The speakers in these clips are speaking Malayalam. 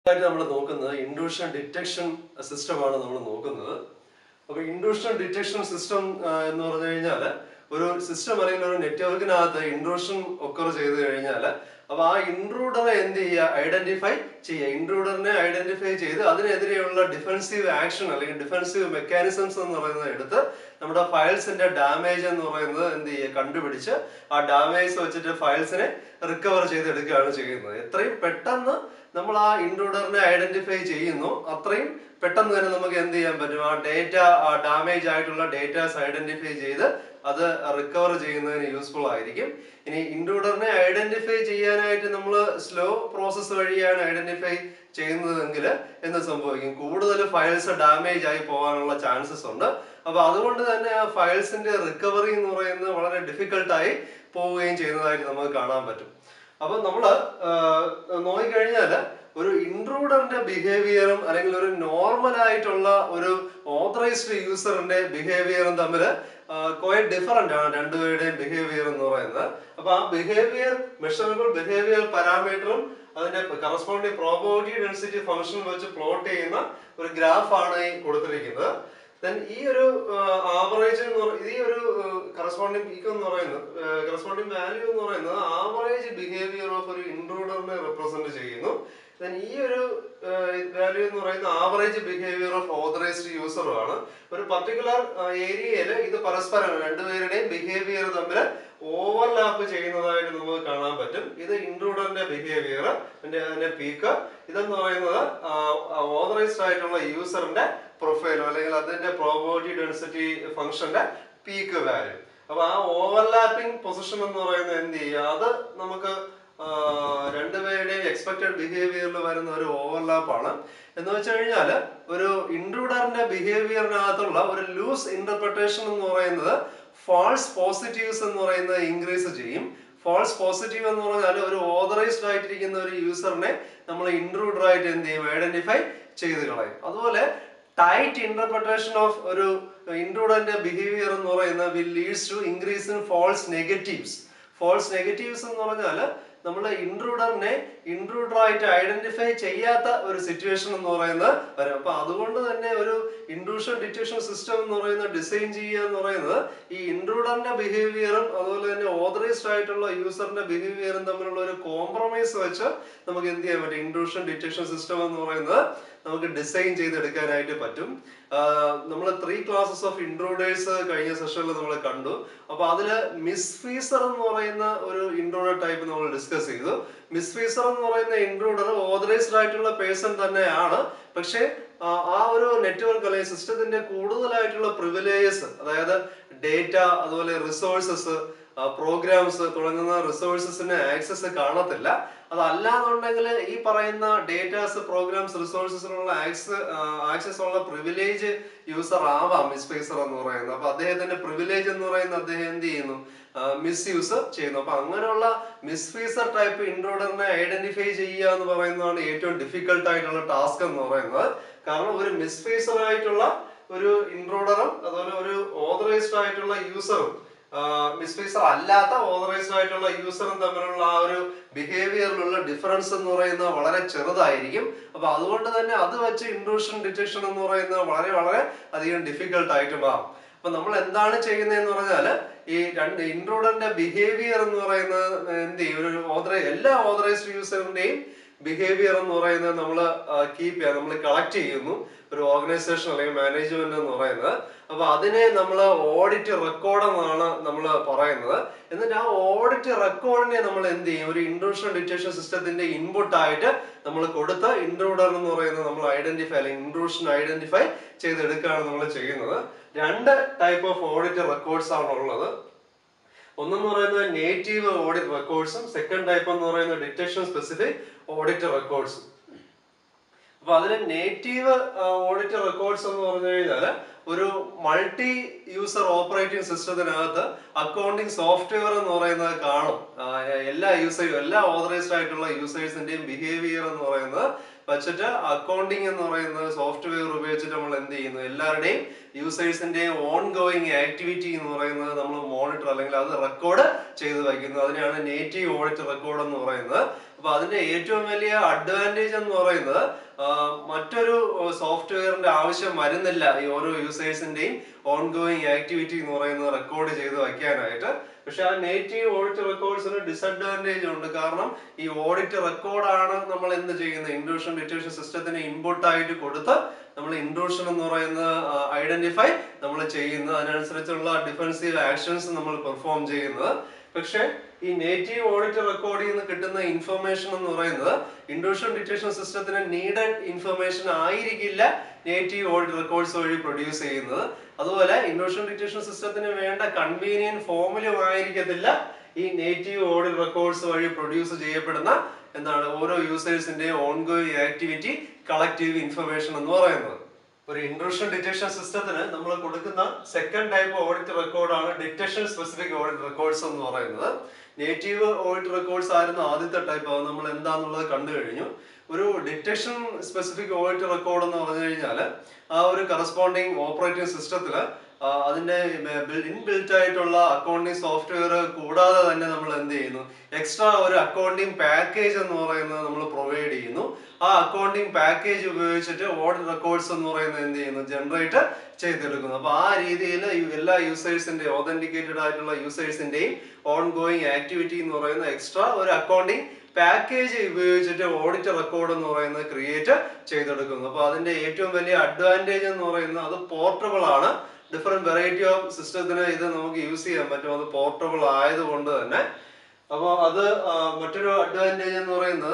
ആയിട്ട് നമ്മൾ നോക്കുന്നത് ഇൻഡ്യൂഷൻ ഡിറ്റക്ഷൻ സിസ്റ്റമാണ് നമ്മൾ നോക്കുന്നത് അപ്പൊ ഇൻഡ്യൂഷൻ ഡിറ്റക്ഷൻ സിസ്റ്റം എന്ന് പറഞ്ഞു കഴിഞ്ഞാൽ ഒരു സിസ്റ്റം അല്ലെങ്കിൽ ഒരു നെറ്റ്വർക്കിനകത്ത് ഇൻട്രൂഷൻ ഒക്കർ ചെയ്ത് കഴിഞ്ഞാൽ അപ്പൊ ആ ഇൻട്രൂഡറെ എന്ത് ചെയ്യുക ഐഡന്റിഫൈ ചെയ്യുക ഇൻട്രൂഡറിനെ ഐഡന്റിഫൈ ചെയ്ത് അതിനെതിരെയുള്ള ഡിഫൻസീവ് ആക്ഷൻ അല്ലെങ്കിൽ ഡിഫൻസീവ് മെക്കാനിസംസ് എന്ന് പറയുന്നത് എടുത്ത് നമ്മുടെ ഫയൽസിന്റെ ഡാമേജ് എന്ന് പറയുന്നത് എന്ത് ചെയ്യുക കണ്ടുപിടിച്ച് ആ ഡാമേജ് വെച്ചിട്ട് ഫയൽസിനെ റിക്കവർ ചെയ്തെടുക്കുകയാണ് ചെയ്യുന്നത് എത്രയും പെട്ടെന്ന് നമ്മൾ ആ ഇൻട്രൂഡറിനെ ഐഡന്റിഫൈ ചെയ്യുന്നു അത്രയും പെട്ടെന്ന് തന്നെ നമുക്ക് എന്ത് ചെയ്യാൻ പറ്റും ആ ഡേറ്റ ഡാമേജ് ആയിട്ടുള്ള ഡേറ്റാസ് ഐഡന്റിഫൈ ചെയ്ത് അത് റിക്കവർ ചെയ്യുന്നതിന് യൂസ്ഫുൾ ആയിരിക്കും ഇനി ഇൻട്രൂഡറിനെ ഐഡന്റിഫൈ ചെയ്യാനായിട്ട് നമ്മൾ സ്ലോ പ്രോസസ്സ് വഴിയാണ് ഐഡന്റിഫൈ ചെയ്യുന്നതെങ്കിൽ എന്ത് സംഭവിക്കും കൂടുതൽ ഫയൽസ് ഡാമേജ് ആയി പോകാനുള്ള ചാൻസസ് ഉണ്ട് അപ്പൊ അതുകൊണ്ട് തന്നെ ആ ഫയൽസിന്റെ റിക്കവറി എന്ന് പറയുന്നത് വളരെ ഡിഫിക്കൽട്ടായി പോവുകയും ചെയ്യുന്നതായിട്ട് നമുക്ക് കാണാൻ പറ്റും അപ്പൊ നമ്മള് നോക്കിക്കഴിഞ്ഞാല് ഒരു ഇൻട്രൂഡറിന്റെ ബിഹേവിയറും അല്ലെങ്കിൽ ഒരു നോർമൽ ആയിട്ടുള്ള ഒരു ഓതറൈസ്ഡ് യൂസറിന്റെ ബിഹേവിയറും തമ്മിൽ ക്വയറ്റ് ഡിഫറെന്റ് ആണ് രണ്ടുപേരുടെയും ബിഹേവിയർ എന്ന് പറയുന്നത് അപ്പൊ ആ ബിഹേവിയർ മെഷറബിൾ ബിഹേവിയർ പാരാമീറ്ററും അതിന്റെ കറസ്പോണ്ടിങ് പ്രോബിലിറ്റി ഡെൻസിറ്റി ഫംഗ്ഷൻ വെച്ച് പ്ലോട്ട് ചെയ്യുന്ന ഒരു ഗ്രാഫാണ് ഈ കൊടുത്തിരിക്കുന്നത് ദെൻ ഈ ഒരു ആവറേജ് എന്ന് പറയുന്നത് ഈ ഒരു കറസ്പോണ്ടിങ് പീക്ക് എന്ന് പറയുന്നത് കറസ്പോണ്ടിങ് വാല്യൂ എന്ന് പറയുന്നത് ആവറേജ് ബിഹേവിയർ ഓഫ് ഒരു ഇൻട്രൂഡറിനെ റെപ്രസെന്റ് ചെയ്യുന്നു ദെൻ ഈ ഒരു വാല്യൂ എന്ന് പറയുന്ന ആവറേജ് ബിഹേവിയർ ഓഫ് ഓതറൈസ്ഡ് യൂസറുമാണ് ഒരു പർട്ടിക്കുലർ ഏരിയയിൽ ഇത് പരസ്പരം രണ്ടുപേരുടെയും ബിഹേവിയർ തമ്മിൽ ഓവർലാപ്പ് ചെയ്യുന്നതായിട്ട് നമുക്ക് കാണാൻ പറ്റും ഇത് ഇൻട്രൂഡറിന്റെ ബിഹേവിയർ അതിന്റെ അതിന്റെ പീക്ക് ഇതെന്ന് പറയുന്നത് ഓതറൈസ്ഡ് ആയിട്ടുള്ള യൂസറിന്റെ പ്രൊഫൈലോ അല്ലെങ്കിൽ അതിന്റെ പ്രോബിലിറ്റി ഡെൻസിറ്റി ഫംഗ്ഷന്റെ പീക്ക് വാല്യൂ അപ്പൊ ആ ഓവർലാപ്പിംഗ് പൊസിഷൻ എന്ന് പറയുന്നത് എന്ത് ചെയ്യുക അത് നമുക്ക് രണ്ടുപേരുടെയും എക്സ്പെക്ടഡ് ബിഹേവിയറിൽ വരുന്ന ഒരു ഓവർലാപ്പ് ആണ് എന്ന് വെച്ച് കഴിഞ്ഞാൽ ഒരു ഇൻട്രൂഡറിന്റെ ബിഹേവിയറിനകത്തുള്ള ഒരു ലൂസ് ഇന്റർപ്രിട്ടേഷൻ എന്ന് പറയുന്നത് ഫാൾസ് പോസിറ്റീവ്സ് എന്ന് പറയുന്നത് ഇൻക്രീസ് ചെയ്യും ഫാൾസ് പോസിറ്റീവ് എന്ന് പറഞ്ഞാൽ ഒരു ഓതറൈസ്ഡ് ആയിട്ടിരിക്കുന്ന ഒരു യൂസറിനെ നമ്മൾ ഇൻട്രൂഡർ ആയിട്ട് എന്ത് ചെയ്യും ഐഡന്റിഫൈ ചെയ്ത് കളയും അതുപോലെ ടൈറ്റ് ഇന്റർപ്രിട്ടേഷൻ ഓഫ് ഒരു ഇൻട്രൂഡറിന്റെ ബിഹേവിയർ എന്ന് പറയുന്നത് will leads to increase in false negatives false negatives എന്ന് പറഞ്ഞാൽ നമ്മൾ ഇൻട്രൂഡറിനെ ഇൻട്രൂഡർ ആയിട്ട് ഐഡന്റിഫൈ ചെയ്യാത്ത ഒരു സിറ്റുവേഷൻ എന്ന് പറയുന്നത് വരും അപ്പൊ അതുകൊണ്ട് തന്നെ ഒരു ഇൻട്രൂഷൻ ഡിറ്റക്ഷൻ സിസ്റ്റം എന്ന് പറയുന്നത് ഡിസൈൻ ചെയ്യുക എന്ന് പറയുന്നത് ഈ ഇൻട്രൂഡറിന്റെ ബിഹേവിയറും അതുപോലെ തന്നെ ഓതറൈസ്ഡ് ആയിട്ടുള്ള യൂസറിന്റെ ബിഹേവിയറും തമ്മിലുള്ള ഒരു കോംപ്രമൈസ് വെച്ച് നമുക്ക് എന്ത് ചെയ്യാൻ പറ്റും ഇൻട്രൂഷൻ ഡിറ്റക്ഷൻ സിസ്റ്റം എന്ന് പറയുന്നത് നമുക്ക് ഡിസൈൻ ചെയ്തെടുക്കാനായിട്ട് പറ്റും നമ്മൾ ത്രീ ക്ലാസ്സസ് ഓഫ് ഇൻട്രൂഡേഴ്സ് കഴിഞ്ഞ സെഷനിൽ നമ്മൾ കണ്ടു അപ്പൊ അതില് മിസ്ഫീസർ എന്ന് പറയുന്ന ഒരു ഇൻട്രൂഡർ ടൈപ്പ് നമ്മൾ ഡിസ്കസ് ചെയ്തു മിസ്ഫീസർ എന്ന് പറയുന്ന ഇൻട്രൂഡർ ഓതറൈസ്ഡ് ആയിട്ടുള്ള പേഴ്സൺ തന്നെയാണ് പക്ഷേ ആ ഒരു നെറ്റ്വർക്ക് അല്ലെങ്കിൽ സിസ്റ്റത്തിന്റെ കൂടുതലായിട്ടുള്ള പ്രിവിലേജസ് അതായത് ഡേറ്റ അതുപോലെ റിസോഴ്സസ് പ്രോഗ്രാംസ് തുടങ്ങുന്ന റിസോഴ്സസിന് ആക്സസ് കാണത്തില്ല അതല്ലാന്നുണ്ടെങ്കിൽ ഈ പറയുന്ന ഡേറ്റാസ് പ്രോഗ്രാംസ് റിസോഴ്സസിനുള്ള ആക്സസ് ആക്സസ് ഉള്ള പ്രിവിലേജ് യൂസർ ആവാം മിസ്ഫേസർ എന്ന് പറയുന്നത് അപ്പൊ അദ്ദേഹത്തിന്റെ പ്രിവിലേജ് എന്ന് പറയുന്നത് അദ്ദേഹം എന്ത് ചെയ്യുന്നു മിസ്യൂസ് ചെയ്യുന്നു അപ്പൊ അങ്ങനെയുള്ള മിസ്ഫീസർ ടൈപ്പ് ഇൻട്രോഡറിനെ ഐഡന്റിഫൈ ചെയ്യുക എന്ന് പറയുന്നതാണ് ഏറ്റവും ഡിഫിക്കൽട്ട് ആയിട്ടുള്ള ടാസ്ക് എന്ന് പറയുന്നത് കാരണം ഒരു മിസ്ഫേസർ ആയിട്ടുള്ള ഒരു ഇൻട്രോഡറും അതുപോലെ ഒരു ഓതറൈസ്ഡ് ആയിട്ടുള്ള യൂസറും മിസ്ഫേസർ അല്ലാത്ത ഓതറൈസ്ഡ് ആയിട്ടുള്ള യൂസറും തമ്മിലുള്ള ആ ഒരു ബിഹേവിയറിലുള്ള ഡിഫറൻസ് എന്ന് പറയുന്നത് വളരെ ചെറുതായിരിക്കും അപ്പൊ അതുകൊണ്ട് തന്നെ അത് വെച്ച് ഇൻട്രൂഷൻ ഡിറ്റക്ഷൻ എന്ന് പറയുന്നത് വളരെ വളരെ അധികം ഡിഫിക്കൽട്ട് ആയിട്ട് മാറും അപ്പൊ നമ്മൾ എന്താണ് ചെയ്യുന്നതെന്ന് പറഞ്ഞാല് ഈ രണ്ട് ഇൻട്രൂഡറിന്റെ ബിഹേവിയർ എന്ന് പറയുന്നത് എന്ത് ചെയ്യും ഒരു ഓതറൈ എല്ലാ ഓതറൈസ്ഡ് യൂസറിന്റെയും ബിഹേവിയർ എന്ന് പറയുന്നത് നമ്മൾ കീപ്പ് ചെയ്യുക നമ്മൾ കളക്ട് ചെയ്യുന്നു ഒരു ഓർഗനൈസേഷൻ അല്ലെങ്കിൽ മാനേജ്മെന്റ് എന്ന് പറയുന്നത് അപ്പൊ അതിനെ നമ്മൾ ഓഡിറ്റ് റെക്കോർഡ് എന്നാണ് നമ്മൾ പറയുന്നത് എന്നിട്ട് ആ ഓഡിറ്റ് റെക്കോർഡിനെ നമ്മൾ എന്ത് ചെയ്യും ഒരു ഇൻട്രൂഷൻ ഡിറ്റക്ഷൻ സിസ്റ്റത്തിന്റെ ഇൻപുട്ട് ആയിട്ട് നമ്മൾ കൊടുത്ത ഇൻട്രൂഡർ എന്ന് പറയുന്നത് നമ്മൾ ഐഡന്റിഫൈ അല്ലെങ്കിൽ ഇൻട്രൂഷൻ ഐഡന്റിഫൈ ചെയ്തെടുക്കുകയാണ് നമ്മൾ ചെയ്യുന്നത് രണ്ട് ടൈപ്പ് ഓഫ് ഓഡിറ്റ് റെക്കോർഡ്സ് ആണ് ഉള്ളത് ഒന്നെന്ന് പറയുന്നത് നേറ്റീവ് ഓഡിറ്റ് റെക്കോർഡ്സും സെക്കൻഡ് ടൈപ്പ് എന്ന് പറയുന്നത് ഡിറ്റക്ഷൻ സ്പെസിഫിക് ഓഡിറ്റ് റെക്കോർഡ്സും അപ്പൊ അതിൽ നേറ്റീവ് ഓഡിറ്റ് റെക്കോർഡ്സ് എന്ന് പറഞ്ഞു കഴിഞ്ഞാൽ ഒരു മൾട്ടി യൂസർ ഓപ്പറേറ്റിംഗ് സിസ്റ്റത്തിനകത്ത് അക്കൗണ്ടിങ് സോഫ്റ്റ്വെയർ എന്ന് പറയുന്നത് കാണും എല്ലാ യൂസേഴ്സും എല്ലാ ഓതറൈസ്ഡ് ആയിട്ടുള്ള യൂസേഴ്സിന്റെയും ബിഹേവിയർ എന്ന് പറയുന്നത് വച്ചിട്ട് അക്കൗണ്ടിങ് എന്ന് പറയുന്ന സോഫ്റ്റ്വെയർ ഉപയോഗിച്ചിട്ട് നമ്മൾ എന്ത് ചെയ്യുന്നു എല്ലാവരുടെയും യൂസേഴ്സിന്റെയും ഓൺ ഗോയിങ് ആക്ടിവിറ്റി എന്ന് പറയുന്നത് നമ്മൾ മോണിറ്റർ അല്ലെങ്കിൽ അത് റെക്കോർഡ് ചെയ്ത് വയ്ക്കുന്നു അതിനെയാണ് നേറ്റീവ് ഓഡിറ്റ് റെക്കോർഡ് എന്ന് പറയുന്നത് അപ്പൊ അതിന്റെ ഏറ്റവും വലിയ അഡ്വാൻറ്റേജ് എന്ന് പറയുന്നത് ആ, മറ്റൊരു സോഫ്റ്റ്വെയറിന്റെ ആവശ്യം വരുന്നില്ല ഈ ഓരോ യൂസേഴ്സിന്റെയും ഓൺ ഗോയിങ് ആക്ടിവിറ്റി എന്ന് പറയുന്നത് റെക്കോർഡ് ചെയ്ത് വയ്ക്കാനായിട്ട് പക്ഷെ ആ നേറ്റീവ് ഓഡിറ്റ് റെക്കോർഡ്സിന് ഡിസഡ്വാൻറ്റേജ് ഉണ്ട് കാരണം ഈ ഓഡിറ്റ് റെക്കോർഡാണ് നമ്മൾ എന്ത് ചെയ്യുന്നത് ഇൻഡ്യൂഷൻ ഡിറ്റക്ഷൻ സിസ്റ്റത്തിന് ഇൻപുട്ട് ആയിട്ട് കൊടുത്ത് നമ്മൾ ഇൻട്രൂഷൻ എന്ന് പറയുന്ന ഐഡന്റിഫൈ നമ്മൾ ചെയ്യുന്നത് അതിനനുസരിച്ചുള്ള ഡിഫൻസീവ് ആക്ഷൻസ് നമ്മൾ പെർഫോം ചെയ്യുന്നത് പക്ഷേ ഈ നേറ്റീവ് ഓഡിറ്റ് റെക്കോർഡിൽ നിന്ന് കിട്ടുന്ന ഇൻഫർമേഷൻ എന്ന് പറയുന്നത് ഇൻട്രൂഷൻ ഡിറ്റക്ഷൻ സിസ്റ്റത്തിന് നീഡഡ് ഇൻഫർമേഷൻ ആയിരിക്കില്ല നേറ്റീവ് ഓഡിറ്റ് റെക്കോർഡ്സ് വഴി പ്രൊഡ്യൂസ് ചെയ്യുന്നത് അതുപോലെ ഇൻട്രൂഷൻ ഡിറ്റക്ഷൻ സിസ്റ്റത്തിന് വേണ്ട കൺവീനിയന്റ് ഫോമിലും ആയിരിക്കത്തില്ല ഈ നേറ്റീവ് ഓഡിറ്റ് റെക്കോർഡ്സ് വഴി പ്രൊഡ്യൂസ് ചെയ്യപ്പെടുന്ന എന്താണ് ഓരോ യൂസേഴ്സിന്റെ ഓൺഗോയിങ് ആക്ടിവിറ്റി കളക്റ്റീവ് ഇൻഫർമേഷൻ എന്ന് പറയുന്നത് ഒരു ഇൻട്രൂഷൻ ഡിറ്റക്ഷൻ സിസ്റ്റത്തിന് നമ്മൾ കൊടുക്കുന്ന സെക്കൻഡ് ടൈപ്പ് ഓഡിറ്റ് റെക്കോർഡാണ് ഡിറ്റക്ഷൻ സ്പെസിഫിക് ഓഡിറ്റ് റെക്കോർഡ്സ് എന്ന് പറയുന്നത് നേറ്റീവ് ഓഡിറ്റ് റെക്കോർഡ്സ് ആയിരുന്നു ആദ്യത്തെ ടൈപ്പ് അത് നമ്മൾ എന്താന്നുള്ളത് കണ്ടു കഴിഞ്ഞു ഒരു ഡിറ്റക്ഷൻ സ്പെസിഫിക് ഓഡിറ്റ് റെക്കോർഡ് എന്ന് പറഞ്ഞു കഴിഞ്ഞാൽ ആ ഒരു കറസ്പോണ്ടിങ് ഓപ്പറേറ്റിംഗ് സിസ്റ്റത്തിൽ അതിന്റെ ഇൻബിൽറ്റ് ആയിട്ടുള്ള അക്കൗണ്ടിങ് സോഫ്റ്റ്വെയർ കൂടാതെ തന്നെ നമ്മൾ എന്ത് ചെയ്യുന്നു എക്സ്ട്രാ ഒരു അക്കൗണ്ടിങ് പാക്കേജ് എന്ന് പറയുന്നത് നമ്മൾ പ്രൊവൈഡ് ചെയ്യുന്നു ആ അക്കൗണ്ടിങ് പാക്കേജ് ഉപയോഗിച്ചിട്ട് ഓഡിറ്റ് റെക്കോർഡ്സ് എന്ന് പറയുന്നത് എന്ത് ചെയ്യുന്നു ജനറേറ്റ് ചെയ്തെടുക്കുന്നു അപ്പൊ ആ രീതിയിൽ എല്ലാ യൂസേഴ്സിന്റെ ഓതന്റിക്കേറ്റഡ് ആയിട്ടുള്ള യൂസേഴ്സിന്റെയും ഓൺ ഗോയിങ് ആക്ടിവിറ്റി എന്ന് പറയുന്ന എക്സ്ട്രാ ഒരു അക്കൗണ്ടിങ് പാക്കേജ് ഉപയോഗിച്ചിട്ട് ഓഡിറ്റ് റെക്കോർഡ് എന്ന് പറയുന്നത് ക്രിയേറ്റ് ചെയ്തെടുക്കുന്നു അപ്പൊ അതിന്റെ ഏറ്റവും വലിയ അഡ്വാൻറ്റേജ് എന്ന് പറയുന്നത് അത് പോർട്ടബിൾ ആണ് ഡിഫറെന്റ് വെറൈറ്റി ഓഫ് സിസ്റ്റത്തിന് ഇത് നമുക്ക് യൂസ് ചെയ്യാൻ പറ്റും അത് പോർട്ടബിൾ ആയതുകൊണ്ട് തന്നെ അപ്പോൾ അത് ആ, മറ്റൊരു അഡ്വാൻറ്റേജ് എന്ന് പറയുന്നത്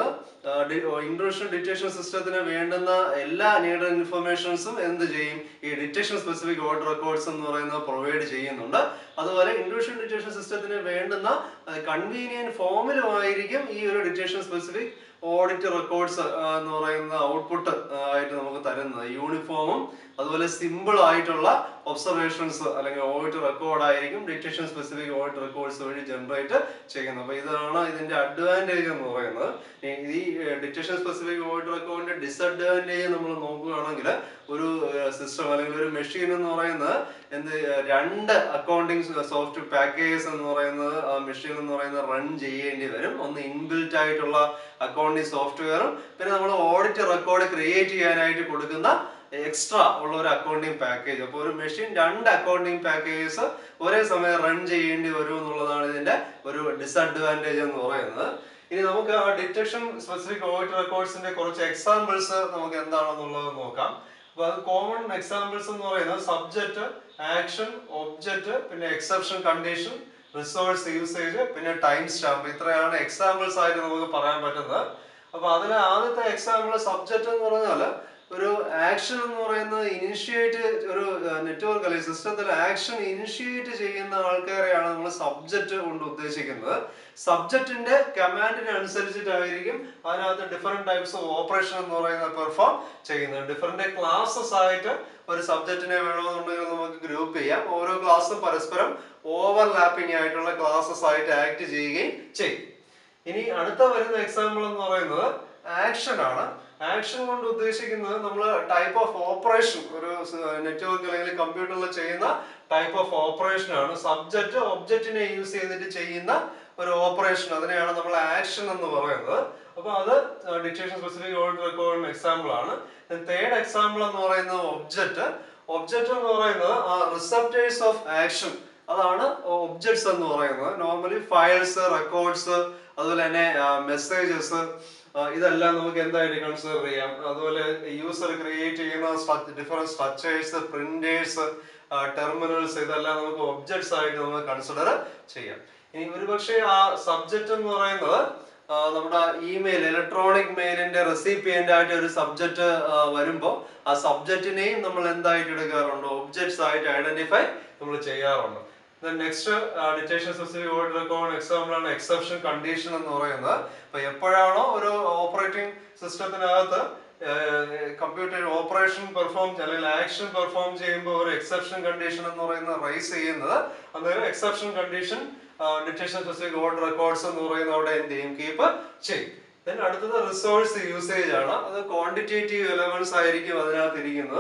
ഇൻട്രൂഷൻ ഡിറ്റക്ഷൻ സിസ്റ്റത്തിന് വേണ്ടുന്ന എല്ലാ നീഡഡ് ഇൻഫർമേഷൻസും എന്ത് ചെയ്യും ഈ ഡിറ്റക്ഷൻ സ്പെസിഫിക് ഓർഡർ റെക്കോർഡ്സ് എന്ന് പറയുന്നത് പ്രൊവൈഡ് ചെയ്യുന്നുണ്ട് അതുപോലെ ഇൻട്രൂഷൻ ഡിറ്റക്ഷൻ സിസ്റ്റത്തിന് വേണ്ടുന്ന കൺവീനിയന്റ് ഫോമിലുമായിരിക്കും ഈ ഒരു ഡിറ്റക്ഷൻ സ്പെസിഫിക് ഓഡിറ്റ് റെക്കോർഡ്സ് എന്ന് പറയുന്ന ഔട്ട്പുട്ട് ആയിട്ട് നമുക്ക് തരുന്നത് യൂണിഫോമും അതുപോലെ സിമ്പിൾ ആയിട്ടുള്ള ഒബ്സർവേഷൻസ് അല്ലെങ്കിൽ ഓഡിറ്റ് റെക്കോർഡ് ആയിരിക്കും ഡിറ്റക്ഷൻ സ്പെസിഫിക് ഓഡിറ്റ് റെക്കോർഡ്സ് വഴി ജനറേറ്റ് ചെയ്യുന്നത് അപ്പൊ ഇതാണ് ഇതിന്റെ അഡ്വാൻറ്റേജ് എന്ന് പറയുന്നത് ഈ- ഈ ഡിറ്റക്ഷൻ സ്പെസിഫിക് ഓഡിറ്റ് റെക്കോർഡിന്റെ ഡിസഡ്വാൻറ്റേജ് നമ്മൾ നോക്കുകയാണെങ്കിൽ ഒരു സിസ്റ്റം അല്ലെങ്കിൽ ഒരു മെഷീൻ എന്ന് പറയുന്നത് എന്ത് രണ്ട് അക്കൗണ്ടിങ് സോഫ്റ്റ് പാക്കേജസ് എന്ന് പറയുന്നത് ആ മെഷീൻ എന്ന് പറയുന്നത് റൺ ചെയ്യേണ്ടി വരും ഒന്ന് ഇൻബിൽറ്റ് ആയിട്ടുള്ള അക്കൗണ്ടിങ് സോഫ്റ്റ്വെയറും പിന്നെ നമ്മൾ ഓഡിറ്റ് റെക്കോർഡ് ക്രിയേറ്റ് ചെയ്യാനായിട്ട് കൊടുക്കുന്ന എക്സ്ട്രാ ഉള്ള ഒരു അക്കൗണ്ടിങ് പാക്കേജ് അപ്പോൾ ഒരു മെഷീൻ രണ്ട് അക്കൗണ്ടിങ് പാക്കേജസ് ഒരേ സമയം റൺ ചെയ്യേണ്ടി വരും എന്നുള്ളതാണ് ഇതിന്റെ ഒരു ഡിസഡ്വാൻറ്റേജ് എന്ന് പറയുന്നത് ഇനി നമുക്ക് ആ ഡിറ്റക്ഷൻ സ്പെസിഫിക് ഓഡിറ്റ് റെക്കോർഡ്സിന്റെ കുറച്ച് എക്സാമ്പിൾസ് നമുക്ക് എന്താണെന്നുള്ളത് നോക്കാം അപ്പൊ അത് കോമൺ എക്സാമ്പിൾസ് എന്ന് പറയുന്നത് സബ്ജക്റ്റ് ആക്ഷൻ ഒബ്ജക്റ്റ് പിന്നെ എക്സെപ്ഷൻ കണ്ടീഷൻ റിസോഴ്സ് യൂസേജ് പിന്നെ ടൈം സ്റ്റാമ്പ് ഇത്രയാണ് എക്സാമ്പിൾസ് ആയിട്ട് നമുക്ക് പറയാൻ പറ്റുന്നത് അപ്പൊ അതിൽ ആദ്യത്തെ എക്സാമ്പിൾ സബ്ജക്റ്റ് എന്ന് പറഞ്ഞാൽ ഒരു ആക്ഷൻ എന്ന് പറയുന്നത് ഇനിഷ്യേറ്റ് ഒരു നെറ്റ്വർക്ക് അല്ലെങ്കിൽ സിസ്റ്റത്തിൽ ആക്ഷൻ ഇനിഷ്യേറ്റ് ചെയ്യുന്ന ആൾക്കാരെയാണ് നമ്മൾ സബ്ജക്റ്റ് കൊണ്ട് ഉദ്ദേശിക്കുന്നത് സബ്ജക്റ്റിന്റെ കമാൻഡിന് അനുസരിച്ചിട്ടായിരിക്കും അതിനകത്ത് ഡിഫറെന്റ് ടൈപ്സ് ഓഫ് ഓപ്പറേഷൻ എന്ന് പറയുന്നത് പെർഫോം ചെയ്യുന്നത് ഡിഫറെന്റ് ക്ലാസ്സസ് ആയിട്ട് ഒരു സബ്ജക്റ്റിനെ വേണമെന്നുണ്ടെങ്കിൽ നമുക്ക് ഗ്രൂപ്പ് ചെയ്യാം ഓരോ ക്ലാസ്സും പരസ്പരം ഓവർലാപ്പിംഗ് ആയിട്ടുള്ള ക്ലാസ്സസ് ആയിട്ട് ആക്ട് ചെയ്യുകയും ചെയ്യും ഇനി അടുത്ത വരുന്ന എക്സാമ്പിൾ എന്ന് പറയുന്നത് ആക്ഷൻ ആണ് ആക്ഷൻ കൊണ്ട് ഉദ്ദേശിക്കുന്നത് നമ്മൾ ടൈപ്പ് ഓഫ് ഓപ്പറേഷൻ ഒരു നെറ്റ്വർക്ക് അല്ലെങ്കിൽ കമ്പ്യൂട്ടറിൽ ചെയ്യുന്ന ടൈപ്പ് ഓഫ് ഓപ്പറേഷൻ ആണ് സബ്ജക്റ്റ് ഒബ്ജക്റ്റിനെ യൂസ് ചെയ്തിട്ട് ചെയ്യുന്ന ഒരു ഓപ്പറേഷൻ അതിനെയാണ് നമ്മൾ ആക്ഷൻ എന്ന് പറയുന്നത് അപ്പൊ അത് ഡിറ്റക്ഷൻ സ്പെസിഫിക് ഓൾഡ് റെക്കോർഡിന് എക്സാമ്പിൾ ആണ് തേർഡ് എക്സാമ്പിൾ എന്ന് പറയുന്നത് ഒബ്ജക്റ്റ് ഒബ്ജക്റ്റ് എന്ന് പറയുന്നത് ആ റിസപ്റ്റേഴ്സ് ഓഫ് ആക്ഷൻ അതാണ് ഒബ്ജക്ട്സ് എന്ന് പറയുന്നത് നോർമലി ഫയൽസ് റെക്കോർഡ്സ് അതുപോലെ തന്നെ മെസ്സേജസ് ഇതെല്ലാം നമുക്ക് എന്തായിട്ട് കൺസിഡർ ചെയ്യാം അതുപോലെ യൂസർ ക്രിയേറ്റ് ചെയ്യുന്ന ഡിഫറെന്റ് സ്ട്രക്ചേഴ്സ് പ്രിന്റേഴ്സ് ടെർമിനൽസ് ഇതെല്ലാം നമുക്ക് ഒബ്ജക്ട്സ് ആയിട്ട് നമുക്ക് കൺസിഡർ ചെയ്യാം ഇനി ഒരുപക്ഷെ ആ സബ്ജക്റ്റ് എന്ന് പറയുന്നത് ആ, നമ്മുടെ ഇമെയിൽ ഇലക്ട്രോണിക് മെയിലിന്റെ റെസിപ്പിയന്റ് ആയിട്ട് ഒരു സബ്ജക്റ്റ് വരുമ്പോൾ ആ സബ്ജക്റ്റിനെയും നമ്മൾ എന്തായിട്ട് എടുക്കാറുണ്ട് ഒബ്ജക്ട്സ് ആയിട്ട് ഐഡന്റിഫൈ നമ്മൾ ചെയ്യാറുണ്ട് next detection specific order record example ആണ് എക്സെപ്ഷൻ കണ്ടീഷൻ എന്ന് പറയുന്നത് അപ്പൊ എപ്പോഴാണോ ഒരു ഓപ്പറേറ്റിംഗ് സിസ്റ്റത്തിനകത്ത് കമ്പ്യൂട്ടർ ഓപ്പറേഷൻ പെർഫോം അല്ലെങ്കിൽ ആക്ഷൻ പെർഫോം ചെയ്യുമ്പോൾ ഒരു എക്സെപ്ഷൻ കണ്ടീഷൻ എന്ന് പറയുന്നത് റൈസ് ചെയ്യുന്നത് അന്നേരം exception condition detection specific order records എന്ന് പറയുന്ന അവിടെ എന്ത് ചെയ്യും കീപ്പ് ചെയ്യും ദെൻ അടുത്തത് റിസോഴ്സ് യൂസേജ് ആണ് അത് ക്വാണ്ടിറ്റേറ്റീവ് എലമെന്റ്സ് ആയിരിക്കും അതിനകത്ത് ഇരിക്കുന്നത്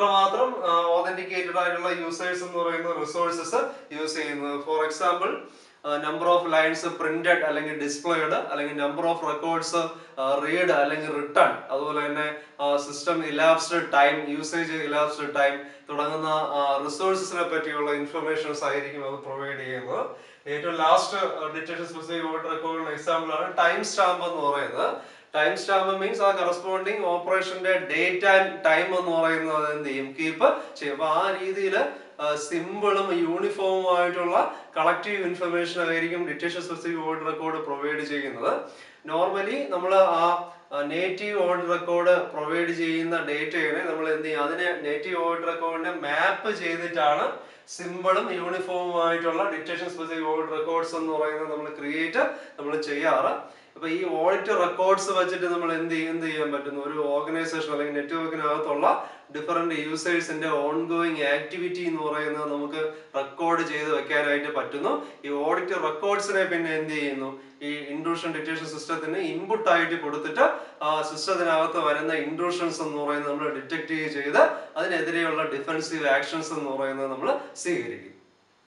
എത്രമാത്രം ഓതന്റിക്കേറ്റഡ് ആയിട്ടുള്ള യൂസേഴ്സ് എന്ന് പറയുന്ന റിസോഴ്സസ് യൂസ് ചെയ്യുന്നത് for example number of lines printed അല്ലെങ്കിൽ ഡിസ്പ്ലേഡ് അല്ലെങ്കിൽ നമ്പർ ഓഫ് റെക്കോർഡ്സ് റീഡ് അല്ലെങ്കിൽ റിട്ടേൺ അതുപോലെ തന്നെ system elapsed time usage elapsed time തുടങ്ങുന്ന റിസോഴ്സസിനെ പറ്റിയുള്ള ഇൻഫർമേഷൻസ് ആയിരിക്കും അത് പ്രൊവൈഡ് ചെയ്യുന്നത് ഏറ്റവും ലാസ്റ്റ് ഡിറ്റക്ഷൻ സ്പെസിഫിക് ഓർഡർ റെക്കോർഡിന് എക്സാമ്പിൾ ആണ് ടൈം സ്റ്റാമ്പ് എന്ന് പറയുന്നത് ടൈം സ്റ്റാമ്പ് മീൻസ് ആ കറസ്പോണ്ടിങ് ഓപ്പറേഷന്റെ ഡേറ്റ് ആൻഡ് ടൈം എന്ന് പറയുന്നത് എന്ത് ചെയ്യും കീപ്പ് ചെയ്യും അപ്പൊ ആ രീതിയിൽ സിമ്പിളും യൂണിഫോമും ആയിട്ടുള്ള കളക്റ്റീവ് ഇൻഫർമേഷൻ ആയിരിക്കും detection specific order record provide ചെയ്യുന്നത് നോർമലി നമ്മൾ ആ നേറ്റീവ് ഓർഡർ റെക്കോർഡ് പ്രൊവൈഡ് ചെയ്യുന്ന ഡേറ്റയെ നമ്മൾ എന്ത് ചെയ്യും അതിനെ നേറ്റീവ് ഓർഡർ റെക്കോർഡിനെ മാപ്പ് ചെയ്തിട്ടാണ് സിമ്പിളും യൂണിഫോമും ആയിട്ടുള്ള ഡിറ്റക്ഷൻ സ്പെസിഫിക് ഓർഡർ റെക്കോർഡ്സ് എന്ന് പറയുന്നത് നമ്മൾ ക്രിയേറ്റ് നമ്മൾ ചെയ്യാറ് അപ്പൊ ഈ ഓഡിറ്റ് റെക്കോർഡ്സ് വെച്ചിട്ട് നമ്മൾ എന്ത് ചെയ്യും എന്ത് ചെയ്യാൻ പറ്റുന്നു ഒരു ഓർഗനൈസേഷൻ അല്ലെങ്കിൽ നെറ്റ്വർക്കിനകത്തുള്ള ഡിഫറെന്റ് യൂസേഴ്സിന്റെ ഓൺഗോയിങ് ആക്ടിവിറ്റി എന്ന് പറയുന്നത് നമുക്ക് റെക്കോർഡ് ചെയ്ത് വെക്കാനായിട്ട് പറ്റുന്നു ഈ ഓഡിറ്റ് റെക്കോർഡ്സിനെ പിന്നെ എന്ത് ചെയ്യുന്നു ഈ ഇൻട്രൂഷൻ ഡിറ്റക്ഷൻ സിസ്റ്റത്തിന് ഇൻപുട്ട് ആയിട്ട് കൊടുത്തിട്ട് ആ സിസ്റ്റത്തിനകത്ത് വരുന്ന ഇൻട്രൂഷൻസ് എന്ന് പറയുന്നത് നമ്മൾ ഡിറ്റക്ട് ചെയ്ത് അതിനെതിരെയുള്ള ഡിഫൻസീവ് ആക്ഷൻസ് എന്ന് പറയുന്നത് നമ്മൾ സ്വീകരിക്കും